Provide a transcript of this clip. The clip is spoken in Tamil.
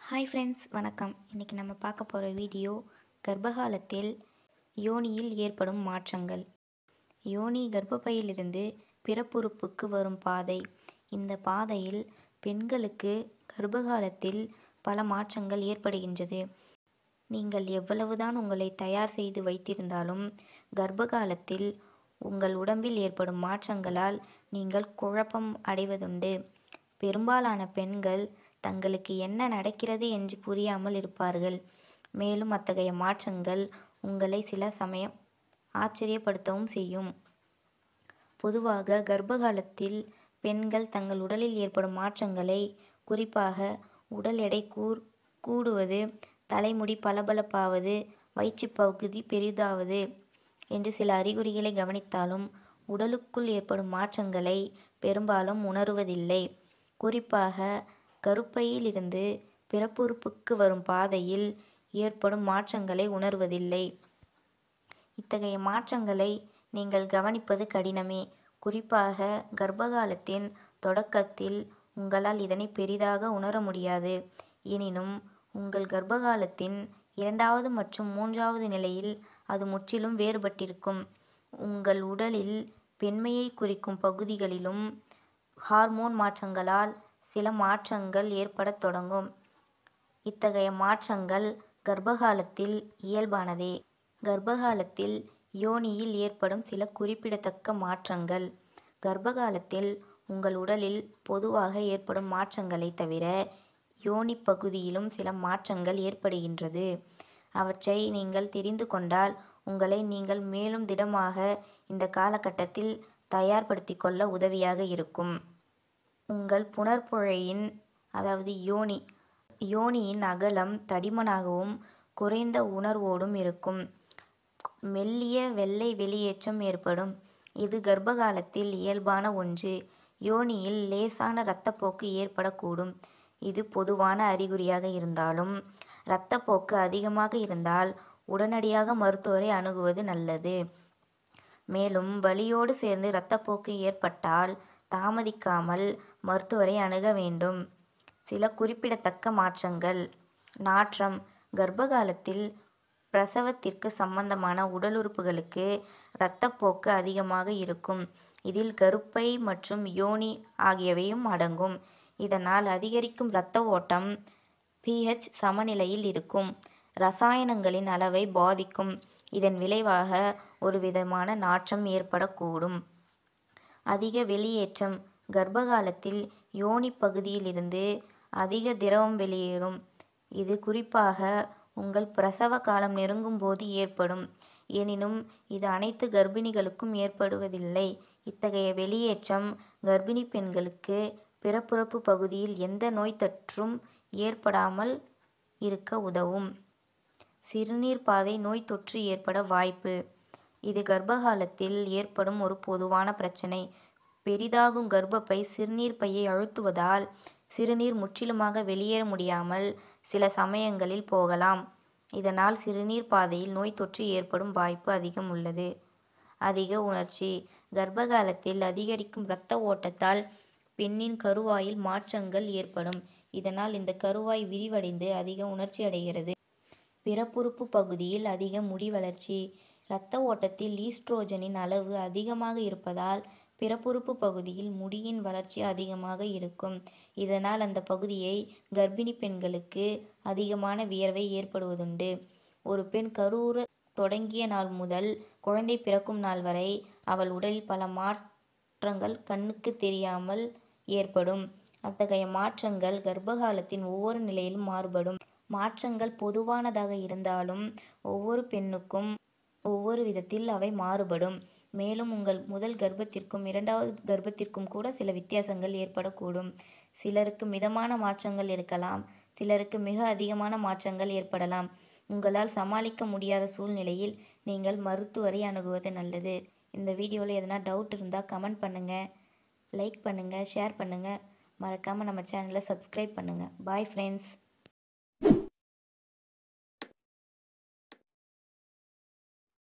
ஹாய் ஃப்ரெண்ட்ஸ் வணக்கம் இன்றைக்கி நம்ம பார்க்க போகிற வீடியோ கர்ப்பகாலத்தில் யோனியில் ஏற்படும் மாற்றங்கள் யோனி கர்ப்பப்பையிலிருந்து பிறப்புறுப்புக்கு வரும் பாதை இந்த பாதையில் பெண்களுக்கு கர்ப்பகாலத்தில் பல மாற்றங்கள் ஏற்படுகின்றது நீங்கள் எவ்வளவுதான் உங்களை தயார் செய்து வைத்திருந்தாலும் கர்ப்பகாலத்தில் உங்கள் உடம்பில் ஏற்படும் மாற்றங்களால் நீங்கள் குழப்பம் அடைவதுண்டு பெரும்பாலான பெண்கள் தங்களுக்கு என்ன நடக்கிறது என்று புரியாமல் இருப்பார்கள் மேலும் அத்தகைய மாற்றங்கள் உங்களை சில சமயம் ஆச்சரியப்படுத்தவும் செய்யும் பொதுவாக கர்ப்பகாலத்தில் பெண்கள் தங்கள் உடலில் ஏற்படும் மாற்றங்களை குறிப்பாக உடல் எடை கூர் கூடுவது தலைமுடி பளபளப்பாவது வயிற்றுப் பகுதி பெரிதாவது என்று சில அறிகுறிகளை கவனித்தாலும் உடலுக்குள் ஏற்படும் மாற்றங்களை பெரும்பாலும் உணருவதில்லை குறிப்பாக கருப்பையிலிருந்து பிறப்புறுப்புக்கு வரும் பாதையில் ஏற்படும் மாற்றங்களை உணர்வதில்லை இத்தகைய மாற்றங்களை நீங்கள் கவனிப்பது கடினமே குறிப்பாக கர்ப்பகாலத்தின் தொடக்கத்தில் உங்களால் இதனை பெரிதாக உணர முடியாது எனினும் உங்கள் கர்ப்பகாலத்தின் இரண்டாவது மற்றும் மூன்றாவது நிலையில் அது முற்றிலும் வேறுபட்டிருக்கும் உங்கள் உடலில் பெண்மையை குறிக்கும் பகுதிகளிலும் ஹார்மோன் மாற்றங்களால் சில மாற்றங்கள் ஏற்படத் தொடங்கும் இத்தகைய மாற்றங்கள் கர்ப்பகாலத்தில் இயல்பானதே கர்ப்பகாலத்தில் யோனியில் ஏற்படும் சில குறிப்பிடத்தக்க மாற்றங்கள் கர்ப்பகாலத்தில் உங்கள் உடலில் பொதுவாக ஏற்படும் மாற்றங்களைத் தவிர யோனி பகுதியிலும் சில மாற்றங்கள் ஏற்படுகின்றது அவற்றை நீங்கள் தெரிந்து கொண்டால் உங்களை நீங்கள் மேலும் திடமாக இந்த காலகட்டத்தில் தயார்படுத்திக் கொள்ள உதவியாக இருக்கும் உங்கள் புணர்ப்புழையின் அதாவது யோனி யோனியின் அகலம் தடிமனாகவும் குறைந்த உணர்வோடும் இருக்கும் மெல்லிய வெள்ளை வெளியேற்றம் ஏற்படும் இது கர்ப்பகாலத்தில் இயல்பான ஒன்று யோனியில் லேசான இரத்தப்போக்கு ஏற்படக்கூடும் இது பொதுவான அறிகுறியாக இருந்தாலும் இரத்தப்போக்கு அதிகமாக இருந்தால் உடனடியாக மருத்துவரை அணுகுவது நல்லது மேலும் வலியோடு சேர்ந்து இரத்தப்போக்கு ஏற்பட்டால் தாமதிக்காமல் மருத்துவரை அணுக வேண்டும் சில குறிப்பிடத்தக்க மாற்றங்கள் நாற்றம் கர்ப்பகாலத்தில் பிரசவத்திற்கு சம்பந்தமான உடலுறுப்புகளுக்கு இரத்தப்போக்கு அதிகமாக இருக்கும் இதில் கருப்பை மற்றும் யோனி ஆகியவையும் அடங்கும் இதனால் அதிகரிக்கும் இரத்த ஓட்டம் பிஹெச் சமநிலையில் இருக்கும் இரசாயனங்களின் அளவை பாதிக்கும் இதன் விளைவாக ஒரு விதமான நாற்றம் ஏற்படக்கூடும் அதிக வெளியேற்றம் கர்ப்பகாலத்தில் யோனி பகுதியிலிருந்து அதிக திரவம் வெளியேறும் இது குறிப்பாக உங்கள் பிரசவ காலம் நெருங்கும் போது ஏற்படும் எனினும் இது அனைத்து கர்ப்பிணிகளுக்கும் ஏற்படுவதில்லை இத்தகைய வெளியேற்றம் கர்ப்பிணி பெண்களுக்கு பிறப்புறுப்பு பகுதியில் எந்த நோய் தொற்றும் ஏற்படாமல் இருக்க உதவும் சிறுநீர் பாதை நோய் தொற்று ஏற்பட வாய்ப்பு இது கர்ப்பகாலத்தில் ஏற்படும் ஒரு பொதுவான பிரச்சனை பெரிதாகும் கர்ப்பப்பை சிறுநீர் பையை அழுத்துவதால் சிறுநீர் முற்றிலுமாக வெளியேற முடியாமல் சில சமயங்களில் போகலாம் இதனால் சிறுநீர் பாதையில் நோய் தொற்று ஏற்படும் வாய்ப்பு அதிகம் உள்ளது அதிக உணர்ச்சி கர்ப்பகாலத்தில் அதிகரிக்கும் இரத்த ஓட்டத்தால் பெண்ணின் கருவாயில் மாற்றங்கள் ஏற்படும் இதனால் இந்த கருவாய் விரிவடைந்து அதிக உணர்ச்சி அடைகிறது பிறப்புறுப்பு பகுதியில் அதிக முடி வளர்ச்சி இரத்த ஓட்டத்தில் ஈஸ்ட்ரோஜனின் அளவு அதிகமாக இருப்பதால் பிறப்புறுப்பு பகுதியில் முடியின் வளர்ச்சி அதிகமாக இருக்கும் இதனால் அந்த பகுதியை கர்ப்பிணி பெண்களுக்கு அதிகமான வியர்வை ஏற்படுவதுண்டு ஒரு பெண் கருவுற தொடங்கிய நாள் முதல் குழந்தை பிறக்கும் நாள் வரை அவள் உடலில் பல மாற்றங்கள் கண்ணுக்கு தெரியாமல் ஏற்படும் அத்தகைய மாற்றங்கள் கர்ப்பகாலத்தின் ஒவ்வொரு நிலையிலும் மாறுபடும் மாற்றங்கள் பொதுவானதாக இருந்தாலும் ஒவ்வொரு பெண்ணுக்கும் ஒவ்வொரு விதத்தில் அவை மாறுபடும் மேலும் உங்கள் முதல் கர்ப்பத்திற்கும் இரண்டாவது கர்ப்பத்திற்கும் கூட சில வித்தியாசங்கள் ஏற்படக்கூடும் சிலருக்கு மிதமான மாற்றங்கள் இருக்கலாம் சிலருக்கு மிக அதிகமான மாற்றங்கள் ஏற்படலாம் உங்களால் சமாளிக்க முடியாத சூழ்நிலையில் நீங்கள் மருத்துவரை அணுகுவது நல்லது இந்த வீடியோவில் எதனா டவுட் இருந்தால் கமெண்ட் பண்ணுங்கள் லைக் பண்ணுங்கள் ஷேர் பண்ணுங்கள் மறக்காமல் நம்ம சேனலை சப்ஸ்கிரைப் பண்ணுங்கள் பாய் ஃப்ரெண்ட்ஸ்